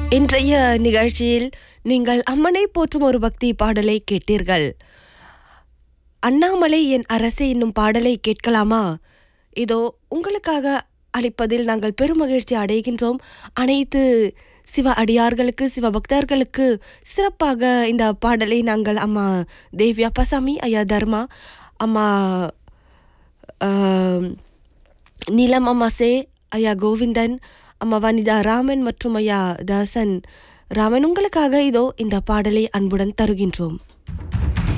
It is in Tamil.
இன்றைய நிகழ்ச்சியில் நீங்கள் அம்மனை போற்றும் ஒரு பக்தி பாடலை கேட்டீர்கள் அண்ணாமலை என் அரசே என்னும் பாடலை கேட்கலாமா இதோ உங்களுக்காக அளிப்பதில் நாங்கள் பெருமகிழ்ச்சி அடைகின்றோம் அனைத்து சிவ அடியார்களுக்கு சிவ பக்தர்களுக்கு சிறப்பாக இந்த பாடலை நாங்கள் அம்மா தேவி அப்பாசாமி ஐயா தர்மா அம்மா ஆம், நீலம் அம்மா சே ஐயா கோவிந்தன் அம்மா வனிதா ராமன் மற்றும் ஐயா தாசன் ராமன் உங்களுக்காக இதோ இந்த பாடலை அன்புடன் தருகின்றோம்